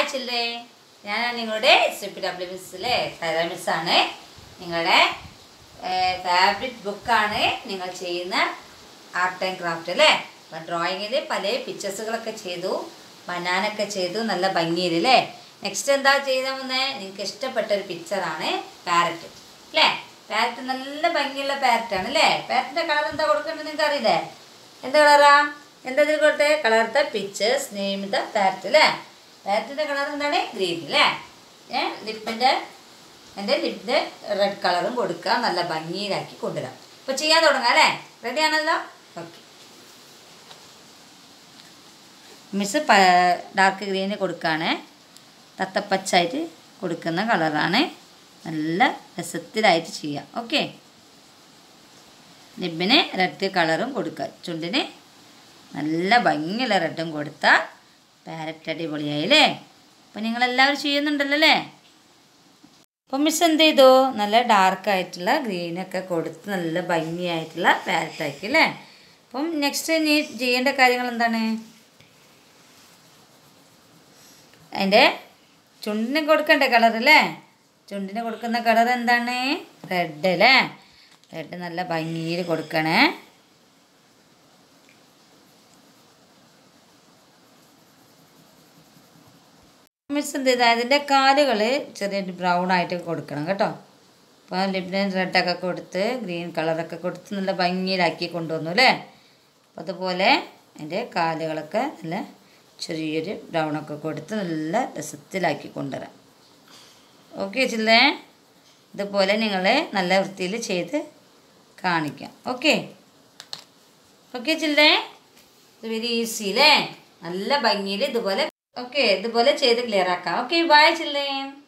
hi children ഞാനാണ് നിങ്ങളുടെ C P W മിസ്സിലെ സൈറ മിസ്സാണ് നിങ്ങളുടെ ഫേവറേറ്റ് ബുക്കാണ് നിങ്ങൾ ചെയ്യുന്ന ആർട്ട് ആൻഡ് ക്രാഫ്റ്റ് അല്ലേ അപ്പം ഡ്രോയിങ്ങിൽ പല പിക്ചേഴ്സുകളൊക്കെ ചെയ്തു ബനാനൊക്കെ ചെയ്തു നല്ല ഭംഗിയിൽ അല്ലേ നെക്സ്റ്റ് എന്താ ചെയ്താൽ വന്നേ നിങ്ങൾക്ക് ഇഷ്ടപ്പെട്ട ഒരു പിക്ചറാണ് പാരറ്റ് അല്ലേ പാരറ്റ് നല്ല ഭംഗിയുള്ള പാരറ്റാണ് അല്ലേ പാരറ്റിൻ്റെ കളർ എന്താ കൊടുക്കേണ്ടത് നിങ്ങൾക്ക് അറിയില്ലേ എന്ത് കളറാ എന്താ ഇതിൽ കൊടുത്തേ കളർത്ത പിക്ചേഴ്സ് നെയിം ദ പാരറ്റ് അല്ലേ പാരറ്റിൻ്റെ കളർ എന്താണ് ഗ്രീൻ അല്ലേ ഏ ലിപ്പിൻ്റെ എൻ്റെ ലിപ്പിൻ്റെ റെഡ് കളറും കൊടുക്കുക നല്ല ഭംഗിയിലാക്കി കൊണ്ടുവരാം അപ്പോൾ ചെയ്യാൻ തുടങ്ങാം അല്ലേ റെഡി ആണല്ലോ ഓക്കെ മിസ് പ ഡാർക്ക് ഗ്രീന് കൊടുക്കുകയാണ് തത്തപ്പച്ചായിട്ട് കൊടുക്കുന്ന കളറാണ് നല്ല രസത്തിലായിട്ട് ചെയ്യാം ഓക്കെ ലിബിന് റെഡ് കളറും കൊടുക്കുക ചുണ്ടിന് നല്ല ഭംഗിയുള്ള റെഡും കൊടുത്താൽ പാരറ്റ് അടിപൊളിയായില്ലേ അപ്പോൾ നിങ്ങളെല്ലാവരും ചെയ്യുന്നുണ്ടല്ലോ അല്ലേ അപ്പം മിസ് എന്ത് ചെയ്തു നല്ല ഡാർക്ക് ആയിട്ടുള്ള ഗ്രീനൊക്കെ കൊടുത്ത് നല്ല ഭംഗിയായിട്ടുള്ള പാരറ്റ് ആക്കി അല്ലേ അപ്പം നെക്സ്റ്റ് നീ ചെയ്യേണ്ട കാര്യങ്ങൾ എന്താണ് അതിൻ്റെ ചുണ്ടിന് കൊടുക്കേണ്ട കളർ അല്ലേ ചുണ്ടിന് കൊടുക്കുന്ന കളർ എന്താണ് റെഡ് അല്ലേ റെഡ് നല്ല ഭംഗിയിൽ കൊടുക്കണേ മിസ് എന്ത് ചെയ്താൽ അതിൻ്റെ കാലുകൾ ചെറിയൊരു ബ്രൗൺ ആയിട്ട് കൊടുക്കണം കേട്ടോ അപ്പോൾ ലിപ്റ്റിന് റെഡൊക്കെ കൊടുത്ത് ഗ്രീൻ കളറൊക്കെ കൊടുത്ത് നല്ല ഭംഗിയിലാക്കി കൊണ്ടുവന്നു അല്ലേ അപ്പോൾ അതുപോലെ അതിൻ്റെ കാലുകളൊക്കെ നല്ല ചെറിയൊരു ബ്രൗണൊക്കെ കൊടുത്ത് നല്ല രസത്തിലാക്കി കൊണ്ടുവരാം ഓക്കെ ചില്ലേ ഇതുപോലെ നിങ്ങൾ നല്ല വൃത്തിയിൽ ചെയ്ത് കാണിക്കാം ഓക്കെ ഓക്കെ ചില്ലേ ഇത് വെരി ഈസി അല്ലേ നല്ല ഭംഗിയിൽ ഇതുപോലെ ഓക്കെ ഇതുപോലെ ചെയ്ത് ക്ലിയർ ആക്കാം ഓക്കെ ബൈ ചില്ലേ